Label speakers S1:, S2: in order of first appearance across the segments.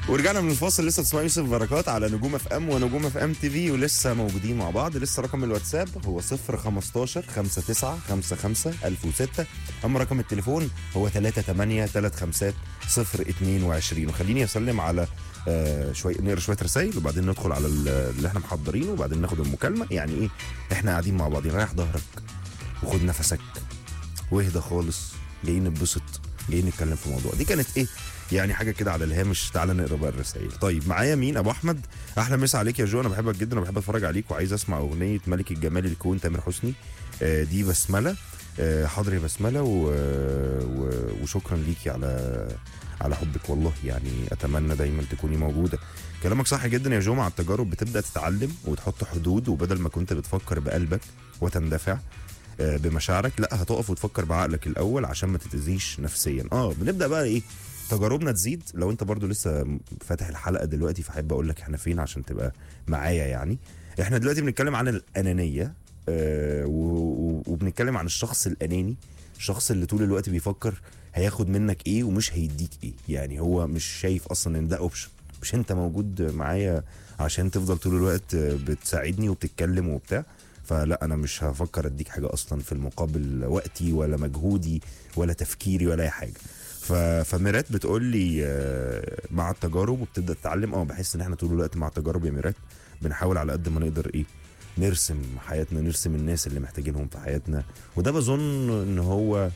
S1: ورجعنا من الفاصل لسه تسمع يوسف بركات على نجوم اف ام ونجوم اف ام تي في ولسه موجودين مع بعض لسه رقم الواتساب هو 0 15 59 55 1006 اما رقم التليفون هو 38 35 0 22 وخليني اسلم على آه شوي نقرا شويه رسائل وبعدين ندخل على ال- اللي احنا محضرينه وبعدين ناخد المكالمه يعني ايه احنا قاعدين مع بعض ريح ظهرك وخد نفسك واهدى خالص جايين نتبسط جايين نتكلم في موضوع دي كانت ايه يعني حاجه كده على الهامش تعالى نقرا بقى الرسائل طيب معايا مين ابو احمد احلى مسا عليك يا جو انا بحبك جدا وبحب اتفرج عليك وعايز اسمع اغنيه ملك الجمال الكون تامر حسني آه دي بسمله آه حاضر يا بسمله و... و... وشكرا ليكي على على حبك والله يعني اتمنى دايما تكوني موجوده كلامك صح جدا يا جو مع التجارب بتبدا تتعلم وتحط حدود وبدل ما كنت بتفكر بقلبك وتندفع آه، بمشاعرك لا هتقف وتفكر بعقلك الاول عشان ما تتاذيش نفسيا اه بنبدا بقى ايه تجاربنا تزيد لو انت برضو لسه فاتح الحلقه دلوقتي فحب اقول لك احنا فين عشان تبقى معايا يعني احنا دلوقتي بنتكلم عن الانانيه آه و- و- وبنتكلم عن الشخص الاناني الشخص اللي طول الوقت بيفكر هياخد منك ايه ومش هيديك ايه يعني هو مش شايف اصلا ان ده اوبشن مش انت موجود معايا عشان تفضل طول الوقت بتساعدني وبتتكلم وبتاع فلا انا مش هفكر اديك حاجه اصلا في المقابل وقتي ولا مجهودي ولا تفكيري ولا اي حاجه ف... فميرات بتقول لي آه، مع التجارب وبتبدا تتعلم اه بحس ان احنا طول الوقت مع التجارب يا ميرات بنحاول على قد ما نقدر ايه نرسم حياتنا نرسم الناس اللي محتاجينهم في حياتنا وده بظن ان هو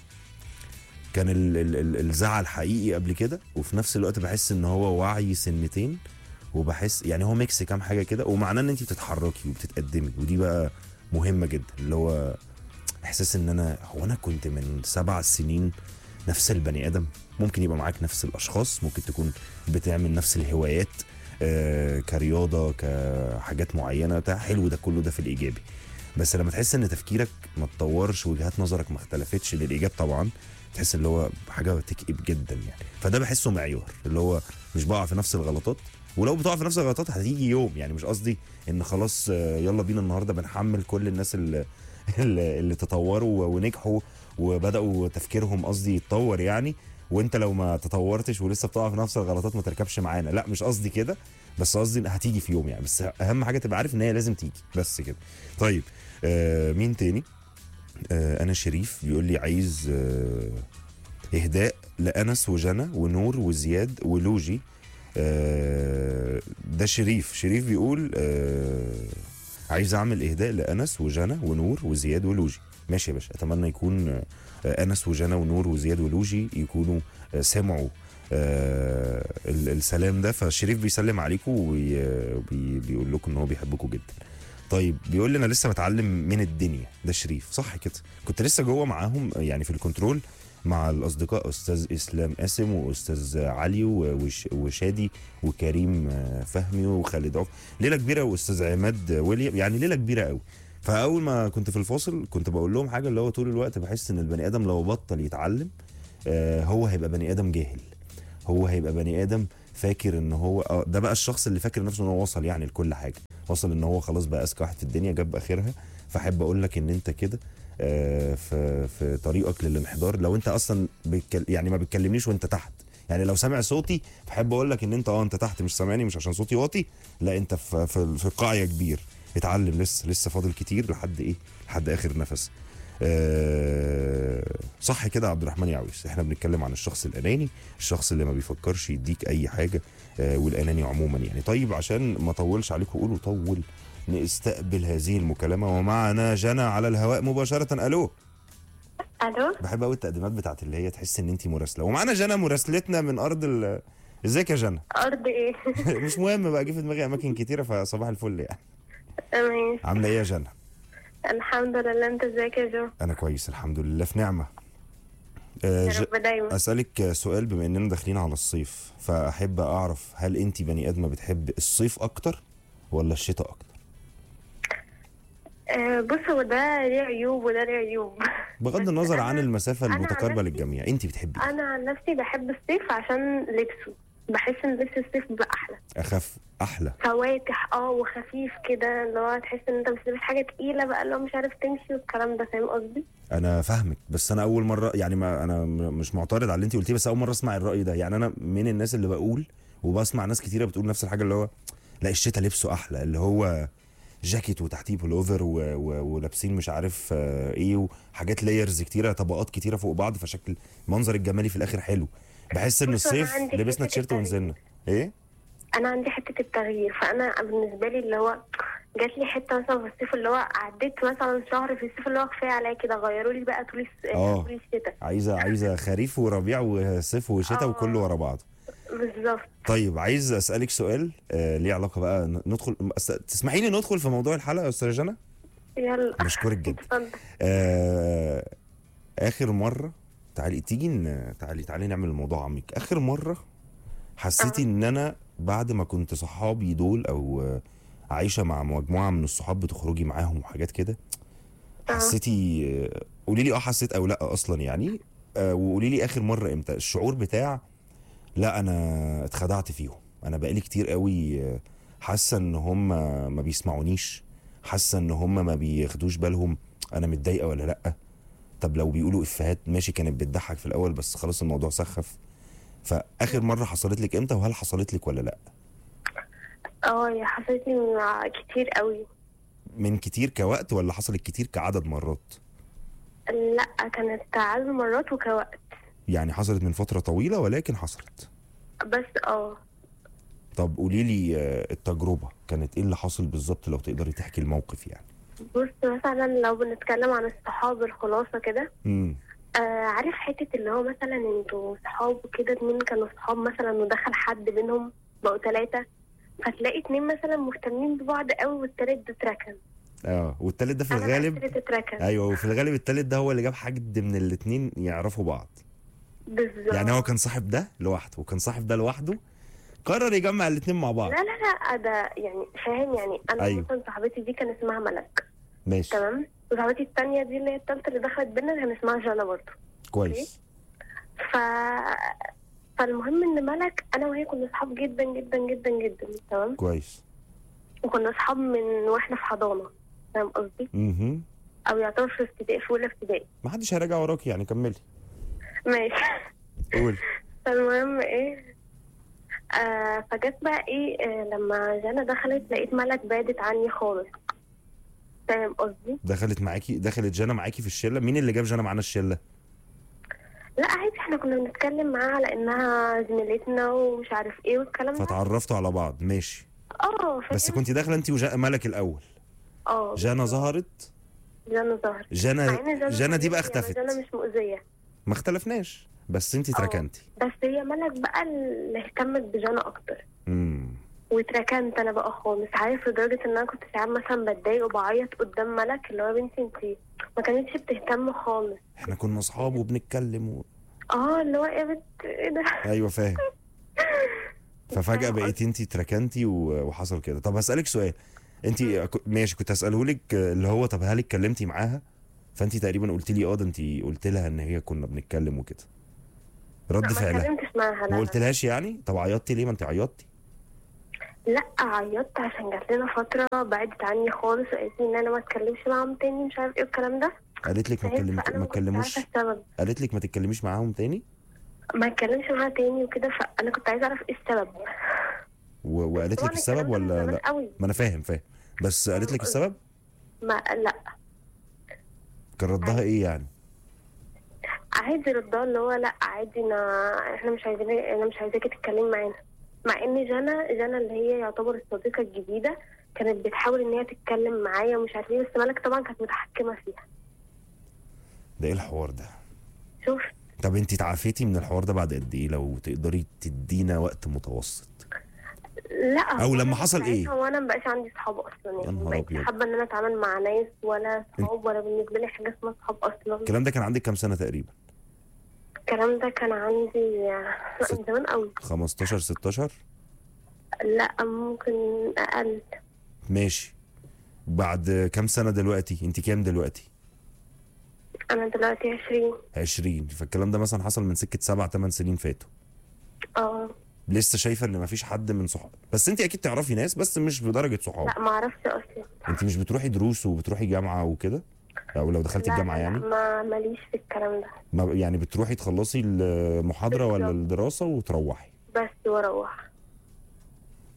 S1: كان ال... ال... ال- الزعل حقيقي قبل كده وفي نفس الوقت بحس ان هو وعي سنتين وبحس يعني هو ميكس كام حاجه كده ومعناه ان انت بتتحركي وبتتقدمي ودي بقى مهمه جدا اللي هو احساس ان انا هو انا كنت من سبع سنين نفس البني ادم ممكن يبقى معاك نفس الاشخاص ممكن تكون بتعمل نفس الهوايات آه كرياضه كحاجات معينه بتاع حلو ده كله ده في الايجابي بس لما تحس ان تفكيرك ما اتطورش وجهات نظرك ما اختلفتش للايجاب طبعا تحس اللي هو حاجه تكئب جدا يعني فده بحسه معيار اللي هو مش بقع في نفس الغلطات ولو بتقع في نفس الغلطات هتيجي يوم يعني مش قصدي ان خلاص آه، يلا بينا النهارده بنحمل كل الناس اللي اللي اللي تطوروا ونجحوا وبداوا تفكيرهم قصدي يتطور يعني وانت لو ما تطورتش ولسه بتقع في نفس الغلطات ما تركبش معانا لا مش قصدي كده بس قصدي ان هتيجي في يوم يعني بس اهم حاجه تبقى عارف ان هي لازم تيجي بس كده طيب آه مين تاني آه انا شريف بيقول لي عايز آه اهداء لانس وجنى ونور وزياد ولوجي آه ده شريف شريف بيقول آه عايز اعمل اهداء لانس وجنى ونور وزياد ولوجي ماشي يا باشا اتمنى يكون آه، انس وجنى ونور وزياد ولوجي يكونوا آه، سمعوا آه ال- السلام ده فشريف بيسلم عليكم وبيقول لكم ان هو بيحبكم جدا طيب بيقول لي انا لسه بتعلم من الدنيا ده شريف صح كده كنت لسه جوه معاهم يعني في الكنترول مع الاصدقاء استاذ اسلام قاسم واستاذ علي و- وش- وشادي وكريم آه، فهمي وخالد عوف ليله كبيره واستاذ عماد ويليام يعني ليله كبيره قوي فاول ما كنت في الفاصل كنت بقول لهم حاجه اللي هو طول الوقت بحس ان البني ادم لو بطل يتعلم آه، هو هيبقى بني ادم جاهل هو هيبقى بني ادم فاكر ان هو آه، ده بقى الشخص اللي فاكر نفسه ان هو وصل يعني لكل حاجه وصل ان هو خلاص بقى اذكى واحد في الدنيا جاب اخرها فاحب اقول لك ان انت كده آه، في في طريقك للانحدار لو انت اصلا بتكل... يعني ما بتكلمنيش وانت تحت يعني لو سامع صوتي فاحب اقول لك ان انت اه انت تحت مش سامعني مش عشان صوتي واطي لا انت في في, في قاع يا كبير اتعلم لسه لسه فاضل كتير لحد ايه لحد اخر نفس آه صح كده يا عبد الرحمن يعويس احنا بنتكلم عن الشخص الاناني الشخص اللي ما بيفكرش يديك اي حاجه آه والاناني عموما يعني طيب عشان ما اطولش عليكم قولوا طول نستقبل هذه المكالمه ومعنا جنى على الهواء مباشره الو
S2: الو
S1: بحب قوي التقديمات بتاعت اللي هي تحس ان انت مراسله ومعانا جنى مراسلتنا من ارض ال ازيك يا جنى
S2: ارض ايه
S1: مش مهم بقى جه في دماغي اماكن كتيره فصباح الفل يعني
S2: تمام
S1: عامله ايه يا جنى
S2: الحمد لله انت ازيك يا جو
S1: انا كويس الحمد لله في نعمه آه،
S2: يا
S1: ج-
S2: رب دايما
S1: اسالك سؤال بما اننا داخلين على الصيف فاحب اعرف هل انت بني ادمه بتحب الصيف اكتر ولا الشتاء اكتر
S2: آه بص هو ده ليه عيوب وده ليه عيوب
S1: بغض
S2: بس
S1: النظر
S2: أنا-
S1: عن المسافه
S2: أنا عن
S1: المتقاربه
S2: نفسي-
S1: للجميع انت بتحبي إيه؟
S2: انا عن نفسي بحب الصيف عشان لبسه بحس ان لبس الصيف بيبقى احلى
S1: اخف احلى
S2: فواتح اه وخفيف كده اللي هو تحس ان انت مش لابس حاجه تقيله بقى اللي هو مش عارف تمشي والكلام ده فاهم قصدي
S1: انا فاهمك بس انا اول مره يعني ما انا م- مش معترض على اللي انت قلتيه بس اول مره اسمع الراي ده يعني انا من الناس اللي بقول وبسمع ناس كتيره بتقول نفس الحاجه اللي هو لا الشتاء لبسه احلى اللي هو جاكيت وتحتيه بولوفر و... و... ولابسين مش عارف آه، ايه وحاجات لايرز كتيره طبقات كتيره فوق بعض فشكل المنظر الجمالي في الاخر حلو بحس ان
S2: بص، أنا
S1: الصيف
S2: عندي
S1: لبسنا
S2: حتة
S1: تيشيرت
S2: التغيير.
S1: ونزلنا ايه
S2: انا عندي حته التغيير فانا بالنسبه لي اللي هو جات لي حته مثلا في الصيف اللي هو عديت مثلا شهر في الصيف اللي هو كفايه عليا كده غيروا لي بقى طول الس-
S1: آه.
S2: طول الشتاء
S1: عايزه عايزه خريف وربيع وصيف وشتاء
S2: آه.
S1: وكله ورا بعض
S2: بالظبط
S1: طيب عايز اسالك سؤال آه ليه علاقه بقى ن- ندخل أس- تسمحي لي ندخل في موضوع الحلقه يا استاذه جنى
S2: يلا
S1: بشكرك جدا
S2: اتفضل
S1: آه اخر مره تعالي تيجي ن- تعالي تعالي نعمل الموضوع عميق اخر مره حسيتي ان انا بعد ما كنت صحابي دول او آه، عايشه مع مجموعه من الصحاب بتخرجي معاهم وحاجات كده
S2: آه.
S1: حسيتي آه، قولي لي اه حسيت او لا اصلا يعني آه، وقولي لي اخر مره امتى الشعور بتاع لا انا اتخدعت فيهم انا بقالي كتير قوي آه، حاسه ان هم ما بيسمعونيش حاسه ان هم ما بياخدوش بالهم انا متضايقه ولا لا طب لو بيقولوا افيهات ماشي كانت بتضحك في الاول بس خلاص الموضوع سخف فاخر مره حصلت لك امتى وهل حصلت لك ولا لا
S2: اه هي حصلت لي مع كتير قوي
S1: من كتير كوقت ولا حصلت كتير كعدد مرات
S2: لا كانت عدد مرات وكوقت
S1: يعني حصلت من فتره طويله ولكن حصلت
S2: بس اه
S1: طب قولي لي آه، التجربه كانت ايه اللي حصل بالظبط لو تقدري تحكي الموقف يعني
S2: بص مثلا لو بنتكلم عن الصحاب الخلاصة كده
S1: امم
S2: آه عارف حتة اللي هو مثلا انتوا صحاب كده اتنين كانوا صحاب مثلا ودخل حد بينهم بقوا تلاتة فتلاقي اتنين مثلا مهتمين ببعض قوي والتالت ده اتركن
S1: اه والتالت ده في
S2: أنا
S1: الغالب
S2: التالت اتركن
S1: ايوه وفي الغالب التالت ده هو اللي جاب حد من الاتنين يعرفوا بعض
S2: بالظبط
S1: يعني هو كان صاحب ده لوحده وكان صاحب ده لوحده قرر يجمع الاتنين مع بعض
S2: لا لا لا ده يعني فاهم يعني انا
S1: أيوه.
S2: مثلا صاحبتي دي كان اسمها ملك
S1: ماشي
S2: تمام وصاحبتي التانية دي اللي هي التالتة اللي دخلت بينا كان اسمها جانا برضه
S1: كويس
S2: ف فالمهم ان ملك انا وهي كنا اصحاب جدا جدا جدا جدا تمام
S1: كويس
S2: وكنا اصحاب من واحنا في حضانه فاهم قصدي
S1: اها
S2: او يعتبر في ابتدائي في اولى ابتدائي
S1: ما حدش هيراجع وراك يعني كملي
S2: ماشي
S1: قول
S2: فالمهم ايه آه فجت بقى ايه آه لما جانا دخلت لقيت ملك بعدت عني خالص فاهم قصدي
S1: دخلت معاكي دخلت جانا معاكي في الشله مين اللي جاب جانا معانا الشله
S2: لا عادي احنا كنا بنتكلم معاها على انها زميلتنا ومش عارف ايه والكلام ده
S1: فتعرفتوا على بعض ماشي
S2: اه
S1: بس
S2: فاهم؟
S1: كنت داخله انت وملك الاول
S2: اه
S1: جانا ظهرت
S2: جانا ظهرت مع
S1: جانا
S2: ان
S1: جانا دي بقى
S2: مؤذية،
S1: اختفت
S2: جانا مش مؤذيه
S1: ما اختلفناش بس انت
S2: اه.
S1: اتركنتي
S2: بس هي ملك بقى اللي اهتمت بجانا اكتر
S1: امم
S2: واتركنت انا بقى خالص عارف لدرجه ان انا كنت ساعات مثلا بتضايق وبعيط قدام ملك اللي هو يا بنتي انت ما كانتش بتهتم خالص
S1: احنا كنا اصحاب وبنتكلم و...
S2: اه اللي هو يا بنت ايه ده
S1: ايوه فاهم ففجأة
S2: فاهم
S1: بقيت انت اتركنتي و- وحصل كده طب هسألك سؤال انت ماشي كنت هسأله لك اللي هو طب هل اتكلمتي معاها فانت تقريبا قلت لي اه ده انت قلت لها ان هي كنا بنتكلم وكده رد
S2: لا ما
S1: فعلها
S2: اتكلمتش معاها
S1: ما
S2: لا
S1: قلتلهاش يعني طب عيطتي ليه ما انت عيطتي
S2: لا عيطت عشان جات لنا فتره بعدت عني خالص وقالت لي ان انا ما اتكلمش معاهم تاني مش عارف ايه الكلام ده
S1: قالت لك ما
S2: فاهم؟
S1: تكلم
S2: فانا
S1: ما
S2: ما كنتش
S1: تكلموش
S2: عارفه السبب
S1: قالت لك ما تتكلميش معاهم تاني
S2: ما اتكلمش معاها تاني وكده فانا كنت عايزه اعرف ايه السبب
S1: و... وقالت
S2: طبعاً
S1: لك السبب
S2: الكلام ده من
S1: ولا
S2: زمان
S1: لا
S2: قوي
S1: ما انا فاهم فاهم بس قالت لك السبب
S2: ما لا
S1: كان ردها ايه يعني
S2: عادي ردها اللي هو لا عادي انا احنا مش عايزين انا مش عايزاكي تتكلمي معانا مع ان جانا جانا اللي هي يعتبر الصديقه الجديده كانت بتحاول ان هي تتكلم معايا ومش عارف ايه بس ملك طبعا كانت متحكمه فيها
S1: ده ايه الحوار ده
S2: شفت
S1: طب انت اتعافيتي من الحوار ده بعد قد ايه لو تقدري تدينا وقت متوسط
S2: لا
S1: أو
S2: هو
S1: لما
S2: أنا
S1: حصل إيه؟
S2: ساعتها وانا مبقاش عندي صحاب اصلا
S1: يا
S2: يعني
S1: نهار
S2: مبقتش
S1: أبيض.
S2: حابه ان انا اتعامل مع ناس ولا صحاب ولا بالنسبه لي حاجه اسمها صحاب اصلا
S1: الكلام ده كان عندك كام سنه تقريبا
S2: الكلام ده كان عندي لا من زمان قوي
S1: 15 16
S2: لا ممكن اقل
S1: ماشي بعد كام سنه دلوقتي انت كام دلوقتي
S2: انا دلوقتي عشرين
S1: 20 فالكلام ده مثلا حصل من سكه 7 8 سنين فاتوا
S2: اه
S1: لسه شايفه ان مفيش حد من صحاب بس انت اكيد تعرفي ناس بس مش بدرجه صحاب
S2: لا ما اعرفش اصلا
S1: انت مش بتروحي دروس وبتروحي جامعه وكده او لو دخلتي
S2: لا
S1: الجامعه
S2: لا
S1: يعني
S2: لا ما ماليش في الكلام ده
S1: ما يعني بتروحي تخلصي المحاضره ولا
S2: بالظبط.
S1: الدراسه وتروحي
S2: بس واروح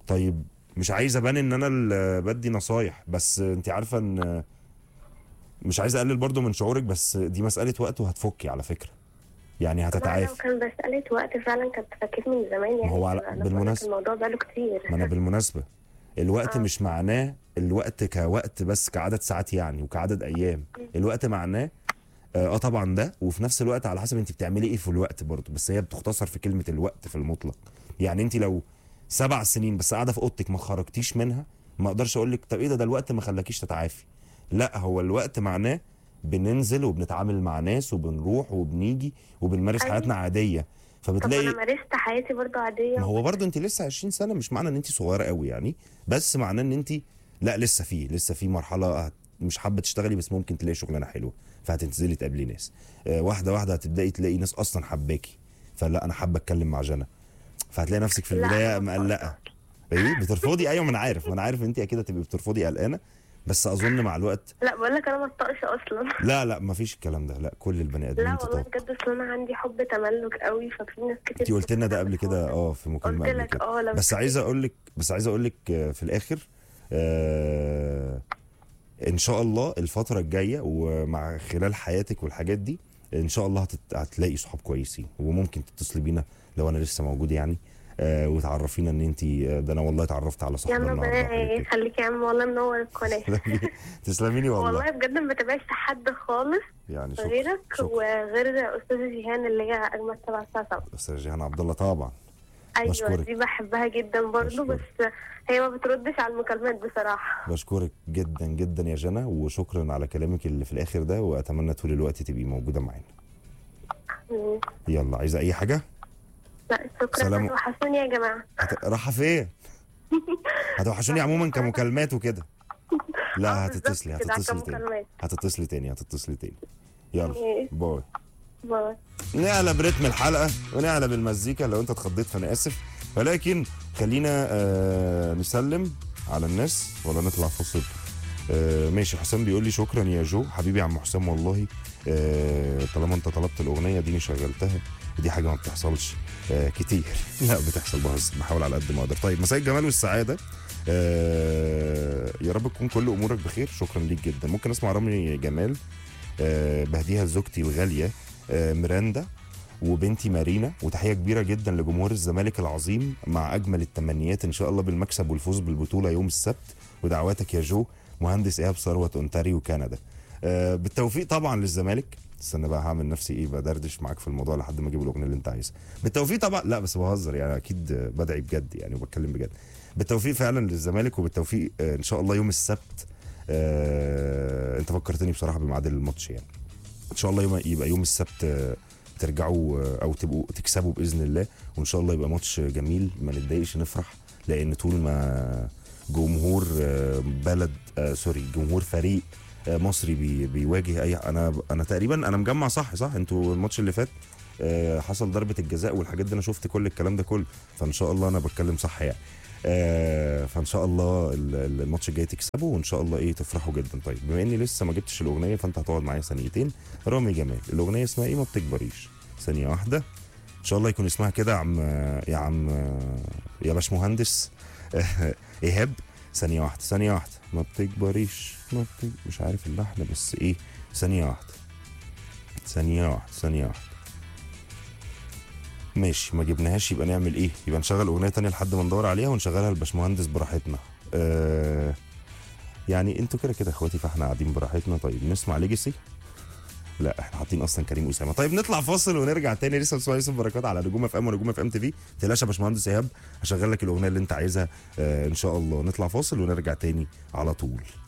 S1: طيب مش عايز ابان ان انا اللي بدي نصايح بس انت عارفه ان مش عايز اقلل برضو من شعورك بس دي مساله وقت وهتفكي على فكره يعني
S2: لا لو
S1: هتتعافي
S2: كان مسألة وقت فعلا كانت فكيت من زمان يعني
S1: ما هو على-
S2: أنا بقولك
S1: بالمناسبة-
S2: الموضوع بقاله كتير
S1: ما انا بالمناسبه الوقت
S2: آه.
S1: مش معناه الوقت كوقت بس كعدد ساعات يعني وكعدد ايام الوقت معناه اه آه طبعا ده وفي نفس الوقت على حسب انت بتعملي ايه في الوقت برضه بس هي بتختصر في كلمه الوقت في المطلق يعني انت لو سبع سنين بس قاعده في اوضتك ما خرجتيش منها ما اقدرش اقول لك طب ايه ده ده الوقت ما خلاكيش تتعافي لا هو الوقت معناه بننزل وبنتعامل مع ناس وبنروح وبنيجي وبنمارس
S2: أيوة.
S1: حياتنا عاديه
S2: طب ما
S1: فبتلاقي
S2: انا مارست حياتي برضو عادية
S1: ما هو برضه انت لسه 20 سنه مش معنى ان انت صغيره قوي يعني بس معناه ان انت لا لسه في لسه في مرحله هت- مش حابه تشتغلي بس ممكن تلاقي شغلانه حلوه فهتنزلي تقابلي ناس آه، واحده واحده هتبداي تلاقي ناس اصلا حباكي فلا انا حابه اتكلم مع جنى فهتلاقي نفسك في
S2: لا،
S1: البدايه
S2: أنا
S1: مقلقه ايه بترفضي ايوه ما انا عارف ما انا عارف انت اكيد هتبقي بترفضي قلقانه بس اظن مع الوقت
S2: لا بقول لك انا ما بطقش اصلا
S1: لا لا ما فيش الكلام ده لا كل البني ادمين
S2: لا والله
S1: تطاق
S2: بجد اصل انا عندي حب تملك قوي ففي ناس كتير
S1: انت قلت لنا ده قبل كده اه في مكالمه
S2: قلت
S1: قبل
S2: لك
S1: كده
S2: اه لو
S1: بس عايز اقول لك بس عايز اقول لك آه، في الاخر آه ان شاء الله الفتره الجايه ومع خلال حياتك والحاجات دي ان شاء الله هتت... هتلاقي صحاب كويسين وممكن تتصلي بينا لو انا لسه موجود يعني آه وتعرفينا ان انت ده انا والله اتعرفت على
S2: يا
S1: صاحبه
S2: عم
S1: النهارده
S2: ربنا
S1: وحاجات كده.
S2: يخليك يا عم والله منور القناه
S1: تسلمي- تسلمي لي والله
S2: والله بجد ما بتابعش حد خالص
S1: يعني شكرا
S2: غيرك
S1: شكرا
S2: وغير استاذه جيهان اللي هي اجمل سبع الساعه 7
S1: استاذ جيهان عبد الله طبعا
S2: ايوه
S1: بشكرك.
S2: دي بحبها جدا برضو
S1: بشكرك.
S2: بس هي ما بتردش على المكالمات بصراحه
S1: بشكرك جدا جدا يا جنى وشكرا على كلامك اللي في الاخر ده واتمنى طول الوقت تبقي موجوده معانا
S2: مم.
S1: يلا عايزه اي حاجه
S2: لا شكرا
S1: سلام.
S2: وحشوني يا جماعه
S1: هت... رايحه فين هتوحشوني عموما كمكالمات وكده لا
S2: آه، بالظبط
S1: هتتصلي
S2: كده،
S1: هتتصلي تاني
S2: كمكالمات.
S1: هتتصلي تاني هتتصلي تاني يلا
S2: ماشي.
S1: باي
S2: باي
S1: نقلب رتم الحلقه ونقلب المزيكا لو انت اتخضيت فانا اسف ولكن خلينا آه نسلم على الناس ولا نطلع فاصل آه ماشي حسام بيقول لي شكرا يا جو حبيبي يا عم حسام والله آه طالما انت طلبت الاغنيه دي شغلتها ودي حاجه ما بتحصلش آه كتير لا بتحصل بهزر بحاول على قد ما اقدر طيب مساء الجمال والسعاده آه يا رب تكون كل امورك بخير شكرا ليك جدا ممكن اسمع رامي جمال آه بهديها لزوجتي الغاليه آه ميراندا وبنتي مارينا وتحيه كبيره جدا لجمهور الزمالك العظيم مع اجمل التمنيات ان شاء الله بالمكسب والفوز بالبطوله يوم السبت ودعواتك يا جو مهندس ايهاب ثروه اونتاريو كندا آه بالتوفيق طبعا للزمالك استنى بقى هعمل نفسي ايه بدردش معاك في الموضوع لحد ما اجيب الاغنيه اللي انت عايزها بالتوفيق طبعا لا بس بهزر يعني اكيد آه، بدعي بجد يعني وبتكلم بجد بالتوفيق فعلا للزمالك وبالتوفيق آه، ان شاء الله يوم السبت آه انت فكرتني بصراحه بميعاد الماتش يعني ان شاء الله يوم يبقى يوم السبت آه، ترجعوا آه، او تبقوا تكسبوا باذن الله وان شاء الله يبقى ماتش جميل ما نتضايقش نفرح لان طول ما جمهور آه، بلد آه، سوري جمهور فريق آه، مصري بي بيواجه اي انا انا تقريبا انا مجمع صح صح انتوا الماتش اللي فات آه، حصل ضربه الجزاء والحاجات دي انا شفت كل الكلام ده كله فان شاء الله انا بتكلم صح يعني آه، فان شاء الله ال- ال- الماتش الجاي تكسبه وان شاء الله ايه تفرحوا جدا طيب بما اني لسه ما جبتش الاغنيه فانت هتقعد معايا ثانيتين رامي جمال الاغنيه اسمها ايه ما بتكبريش ثانيه واحده ان شاء الله يكون اسمها كده يا عم يا عم يا باش مهندس ايهاب ثانيه واحده ثانيه واحده ما بتكبريش ما بتك... مش عارف اللحن بس ايه ثانيه واحده ثانيه واحده ثانيه واحده ماشي ما جبناهاش يبقى نعمل ايه يبقى نشغل اغنيه تانية لحد ما ندور عليها ونشغلها لباشمهندس براحتنا آه يعني انتوا كده كده اخواتي فاحنا قاعدين براحتنا طيب نسمع ليجاسي لا احنا حاطين اصلا كريم اسامه طيب نطلع فاصل ونرجع تاني لسه بتسمع يوسف بركات على نجوم اف ام ونجوم اف ام تي في تلاش يا باشمهندس ايهاب هشغل لك الاغنيه اللي انت عايزها آه ان شاء الله نطلع فاصل ونرجع تاني على طول